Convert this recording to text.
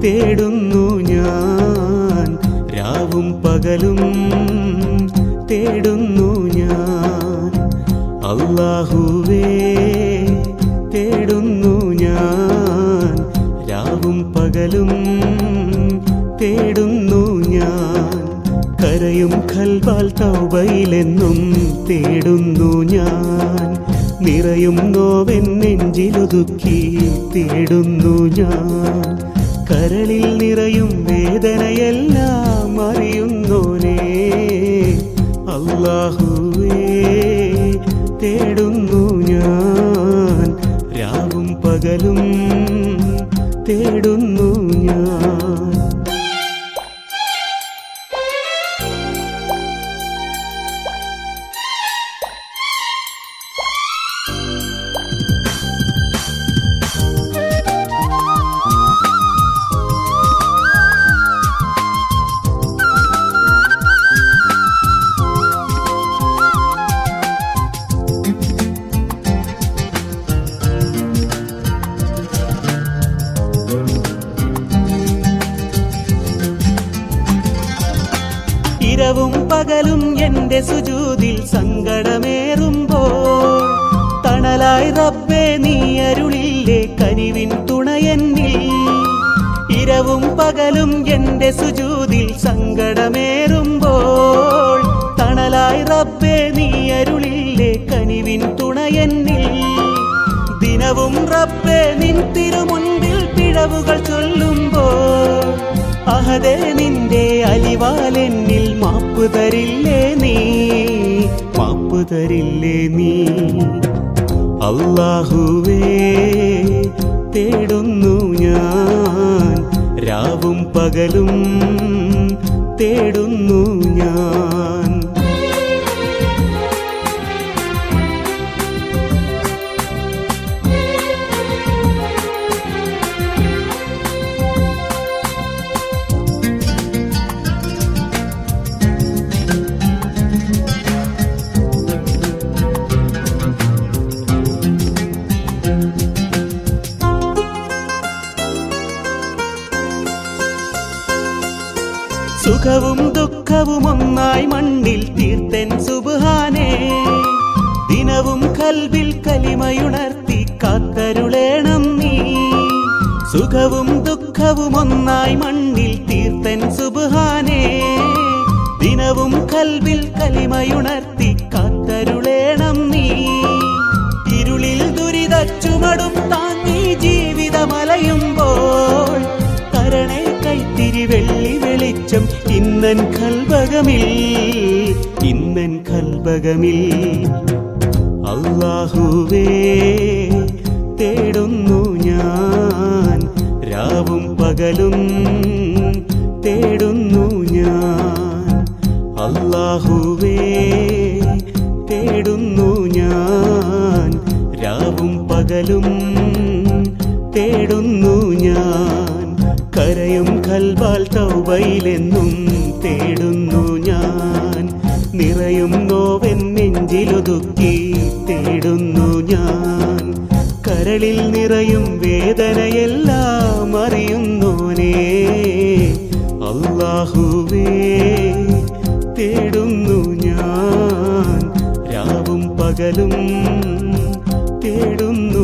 തേടുന്നു ഞാൻ രാവും പകലും തേടുന്നു ഞാൻ അല്ലാഹുവേ തേടുന്നു ഞാൻ രാവും പകലും തേടുന്നു ഞാൻ കരയും ഖൽബാൽ തൗബയിലെന്നും തേടുന്നു ഞാൻ നിറയും നോവൻ നെഞ്ചിലൊതുക്കി തേടുന്നു ഞാൻ കരളിൽ നിറയും വേദനയെല്ലാം അറിയുന്നോനേ അല്ലാഹുവേ തേടുന്നു ഞാൻ രാവും പകലും തേടുന്നു ഞാൻ ഇരവും പകലും എന്റെ സുജൂതിൽ സങ്കടമേറുമ്പോൾ തണലായി റബ്ബേ നീ അരുളില്ലേ കനിവിൻ തുണയെന്നിൽ ഇരവും പകലും എന്റെ സുജൂതിൽ സങ്കടമേറുമ്പോൾ തണലായി റബ്ബേ നീ അരുളില്ലേ കനിവിൻ തുണയെന്നിൽ ദിനവും റബ്ബേ നിൻ തിരുമുൻപിൽ പിഴവുകൾ ചൊല്ലുമ്പോൾ അഹദേ നിന്റെ അലിവാലെന്നിൽ മാപ്പ് തരില്ലേ നീ മാപ്പ് തരില്ലേ നീ അല്ലാഹുവേ തേടുന്നു ഞാൻ രാവും പകലും തേടുന്നു ഞാൻ സുഖവും ദുഃഖവും ഒന്നായി മണ്ണിൽ തീർത്തൻ സുബാനേ ദിനവും കൽവിൽ കലിമയുണർത്തി കാത്തരുളേണം നീ സുഖവും ദുഃഖവും ഒന്നായി മണ്ണിൽ തീർത്തൻ സുബാനേ ദിനവും കൽവിൽ കലിമയുണർത്തി കാത്തരുളേണം നീ ഇരുളിൽ ദുരിത ചുമടും താങ്ങി ജീവിതമലയുമ്പോൾ തരണേ കൈത്തിരി വെള്ളി വെളിച്ചം ഇന്നൻ കൽവകമിൽ ഇന്നൻ കൽവകമിൽ അല്ലാഹുവേ തേടുന്നു ഞാൻ രാവും പകലും തേടുന്നു ഞാൻ അല്ലാഹുവേ തേടുന്നു ഞാൻ രാവും പകലും തേടുന്നു ഞാൻ കരയും കൽവാൽ തൗബയിലെന്നും തേടുന്നു ഞാൻ നിറയും നോവൻ നെഞ്ചിലൊതുക്കി തേടുന്നു ഞാൻ കരളിൽ നിറയും വേദനയെല്ലാം അറിയുന്നോനേ അല്ലാഹുവേ തേടുന്നു ഞാൻ രാവും പകലും തേടുന്നു